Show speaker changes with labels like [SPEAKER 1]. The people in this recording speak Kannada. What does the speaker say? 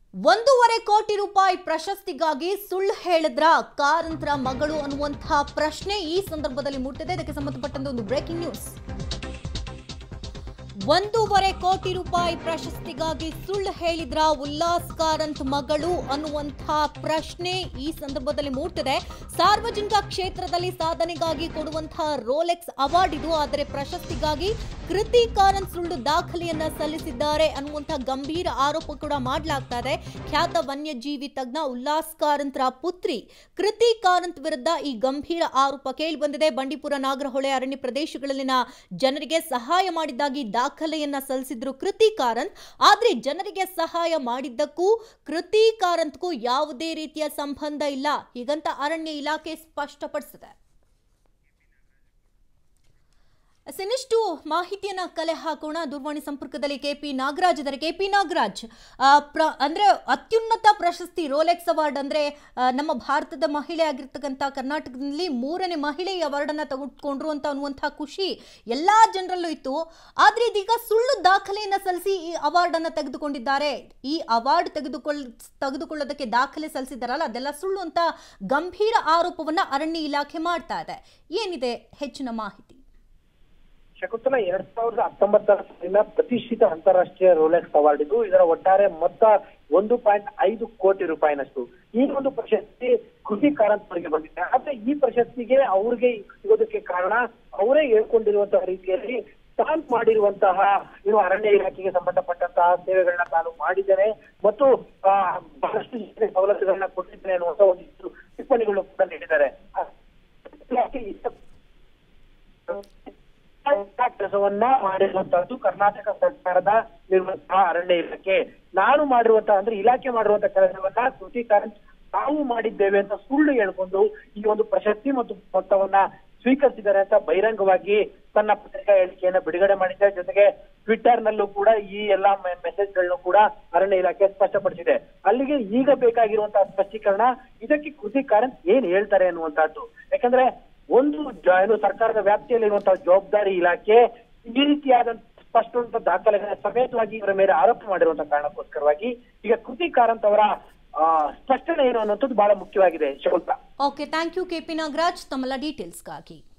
[SPEAKER 1] ಒಂದೂವರೆ ಕೋಟಿ ರೂಪಾಯಿ ಪ್ರಶಸ್ತಿಗಾಗಿ ಸುಳ್ಳು ಹೇಳಿದ್ರ ಕಾರಂತರ ಮಗಳು ಅನ್ನುವಂತಹ ಪ್ರಶ್ನೆ ಈ ಸಂದರ್ಭದಲ್ಲಿ ಮೂಡ್ತಿದೆ ಇದಕ್ಕೆ ಸಂಬಂಧಪಟ್ಟಂತೆ ಒಂದು ಬ್ರೇಕಿಂಗ್ ನ್ಯೂಸ್ ಒಂದೂವರೆ ಕೋಟಿ ರೂಪಾಯಿ ಪ್ರಶಸ್ತಿಗಾಗಿ ಸುಳ್ಳು ಹೇಳಿದ್ರ ಉಲ್ಲಾಸ್ ಕಾರಂತ್ ಮಗಳು ಅನ್ನುವಂಥ ಪ್ರಶ್ನೆ ಈ ಸಂದರ್ಭದಲ್ಲಿ ಮೂಡ್ತಿದೆ ಸಾರ್ವಜನಿಕ ಕ್ಷೇತ್ರದಲ್ಲಿ ಸಾಧನೆಗಾಗಿ ಕೊಡುವಂತಹ ರೋಲೆಕ್ಸ್ ಅವಾರ್ಡ್ ಇದು ಆದರೆ ಪ್ರಶಸ್ತಿಗಾಗಿ ಕೃತಿ ಕಾರಂತ್ ಸುಳ್ಳು ದಾಖಲೆಯನ್ನ ಸಲ್ಲಿಸಿದ್ದಾರೆ ಅನ್ನುವಂಥ ಗಂಭೀರ ಆರೋಪ ಕೂಡ ಮಾಡಲಾಗ್ತಾ ಇದೆ ಖ್ಯಾತ ವನ್ಯಜೀವಿ ತಜ್ಞ ಉಲ್ಲಾಸ್ ಕಾರಂತ್ರ ಪುತ್ರಿ ಕೃತಿ ಕಾರಂತ್ ವಿರುದ್ಧ ಈ ಗಂಭೀರ ಆರೋಪ ಕೇಳಿ ಬಂದಿದೆ ಬಂಡೀಪುರ ನಾಗರಹೊಳೆ ಅರಣ್ಯ ಪ್ರದೇಶಗಳಲ್ಲಿನ ಜನರಿಗೆ ಸಹಾಯ ಮಾಡಿದ್ದಾಗಿ ದಾಖಲೆಯನ್ನ ಸಲ್ಲಿಸಿದ್ರು ಕೃತಿ ಕಾರಂತ್ ಆದ್ರೆ ಜನರಿಗೆ ಸಹಾಯ ಮಾಡಿದ್ದಕ್ಕೂ ಕೃತಿ ಕಾರಂತ್ಗೂ ಯಾವುದೇ ರೀತಿಯ ಸಂಬಂಧ ಇಲ್ಲ ಹೀಗಂತ ಅರಣ್ಯ ಇಲಾಖೆ ಸ್ಪಷ್ಟಪಡಿಸಿದೆ ಇನ್ನಿಷ್ಟು ಮಾಹಿತಿಯನ್ನ ಕಲೆ ಹಾಕೋಣ ದೂರವಾಣಿ ಸಂಪರ್ಕದಲ್ಲಿ ಕೆಪಿ ನಾಗರಾಜ್ ಇದ್ದಾರೆ ಕೆಪಿ ನಾಗರಾಜ್ ಆ, ಪ್ರ ಅಂದ್ರೆ ಅತ್ಯುನ್ನತ ಪ್ರಶಸ್ತಿ ರೋಲೆಕ್ಸ್ ಅವಾರ್ಡ್ ಅಂದ್ರೆ ಆ, ನಮ್ಮ ಭಾರತದ ಮಹಿಳೆ ಆಗಿರ್ತಕ್ಕಂಥ ಕರ್ನಾಟಕದಲ್ಲಿ ಮೂರನೇ ಮಹಿಳೆ ಈ ಅವಾರ್ಡ್ ಅನ್ನ ತೆಗೆದುಕೊಂಡ್ರು ಅಂತ ಅನ್ನುವಂಥ ಖುಷಿ ಎಲ್ಲಾ ಜನರಲ್ಲೂ ಇತ್ತು ಆದ್ರೆ ಇದೀಗ ಸುಳ್ಳು ದಾಖಲೆಯನ್ನ ಸಲ್ಲಿಸಿ ಈ ಅವಾರ್ಡ್ ಅನ್ನ ತೆಗೆದುಕೊಂಡಿದ್ದಾರೆ ಈ ಅವಾರ್ಡ್ ತೆಗೆದುಕೊಳ್ಳ ತೆಗೆದುಕೊಳ್ಳೋದಕ್ಕೆ ದಾಖಲೆ ಸಲ್ಲಿಸಿದಾರಲ್ಲ ಅದೆಲ್ಲ ಸುಳ್ಳು ಅಂತ ಗಂಭೀರ ಆರೋಪವನ್ನ ಅರಣ್ಯ ಇಲಾಖೆ ಮಾಡ್ತಾ ಇದೆ ಏನಿದೆ ಹೆಚ್ಚಿನ ಮಾಹಿತಿ
[SPEAKER 2] ಶಕುಂತಲ ಎರಡ್ ಸಾವಿರದ ಹತ್ತೊಂಬತ್ತರ ಸಾಲಿನ ಪ್ರತಿಷ್ಠಿತ ಅಂತಾರಾಷ್ಟ್ರೀಯ ರೋಲೆಕ್ಸ್ ಅವಾರ್ಡ್ ಇದು ಇದರ ಒಟ್ಟಾರೆ ಮೊತ್ತ ಒಂದು ಪಾಯಿಂಟ್ ಐದು ಕೋಟಿ ರೂಪಾಯಿನಷ್ಟು ಈ ಒಂದು ಪ್ರಶಸ್ತಿ ಕೃಷಿ ಕಾರಂತ್ ಅವರಿಗೆ ಬಂದಿದೆ ಆದ್ರೆ ಈ ಪ್ರಶಸ್ತಿಗೆ ಅವ್ರಿಗೆ ಸಿಗೋದಕ್ಕೆ ಕಾರಣ ಅವರೇ ಹೇಳ್ಕೊಂಡಿರುವಂತಹ ರೀತಿಯಲ್ಲಿ ತಾನು ಮಾಡಿರುವಂತಹ ಏನು ಅರಣ್ಯ ಇಲಾಖೆಗೆ ಸಂಬಂಧಪಟ್ಟಂತಹ ಸೇವೆಗಳನ್ನ ತಾನು ಮಾಡಿದ್ದೇನೆ ಮತ್ತು ಆ, ಬಹಳಷ್ಟು ಜನರಿಗೆ ಸವಲತ್ತುಗಳನ್ನ ಕೊಟ್ಟಿದ್ದೇನೆ ಅನ್ನುವಂತ ಒಂದಿಷ್ಟು ಟಿಪ್ಪಣಿಗಳು ಕೂಡ ನೀಡಿದ್ದಾರೆ ಆ, ಇಲಾಖೆ ಇಷ್ಟ- ಕೆಲಸವನ್ನ ಮಾಡಿರುವಂತಹದ್ದು ಕರ್ನಾಟಕ ಸರ್ಕಾರದ ನಿರ್ವಂತಹ ಅರಣ್ಯ ಇಲಾಖೆ ನಾನು ಮಾಡಿರುವಂತಹ ಅಂದ್ರೆ ಇಲಾಖೆ ಮಾಡಿರುವಂತಹ ಕೆಲಸವನ್ನ ಕೃಷಿ ಕಾರಂತ್ ತಾವು ಮಾಡಿದ್ದೇವೆ ಅಂತ ಸುಳ್ಳು ಹೇಳ್ಕೊಂಡು ಈ ಒಂದು ಪ್ರಶಸ್ತಿ ಮತ್ತು ಮೊತ್ತವನ್ನ ಸ್ವೀಕರಿಸಿದ್ದಾರೆ ಅಂತ ಬಹಿರಂಗವಾಗಿ ತನ್ನ ಪತ್ರಿಕಾ ಹೇಳಿಕೆಯನ್ನ ಬಿಡುಗಡೆ ಮಾಡಿದೆ ಜೊತೆಗೆ ಟ್ವಿಟ್ಟರ್ ನಲ್ಲೂ ಕೂಡ ಈ ಎಲ್ಲಾ ಮೆಸೇಜ್ ಗಳನ್ನು ಕೂಡ ಅರಣ್ಯ ಇಲಾಖೆ ಸ್ಪಷ್ಟಪಡಿಸಿದೆ ಅಲ್ಲಿಗೆ ಈಗ ಬೇಕಾಗಿರುವಂತಹ ಸ್ಪಷ್ಟೀಕರಣ ಇದಕ್ಕೆ ಕೃಷಿ ಕಾರಂತ್ ಏನ್ ಹೇಳ್ತಾರೆ ಅನ್ನುವಂತಹದ್ದು ಯಾಕಂದ್ರೆ ಒಂದು ಜ- ಏನು ಸರ್ಕಾರದ ವ್ಯಾಪ್ತಿಯಲ್ಲಿರುವಂತಹ ಜವಾಬ್ದಾರಿ ಇಲಾಖೆ ಈ ರೀತಿಯಾದಂತ ಸ್ಪಷ್ಟವಾದಂತಹ ದಾಖಲೆಗಳ ಸಮೇತವಾಗಿ ಇವರ ಮೇಲೆ ಆರೋಪ ಮಾಡಿರುವಂತಹ ಕಾರಣಕ್ಕೋಸ್ಕರವಾಗಿ ಈಗ ಕೃತಿ ಕಾರಂತ್ ಅವರ ಆ, ಸ್ಪಷ್ಟನೆ ಏನು ಅನ್ನುವಂಥದ್ದು ಬಹಳ ಮುಖ್ಯವಾಗಿದೆ Shakuntha
[SPEAKER 1] okay thank you KP Nagaraj ತಮ್ಮೆಲ್ಲ ಡೀಟೇಲ್ಸ್ಗಾಗಿ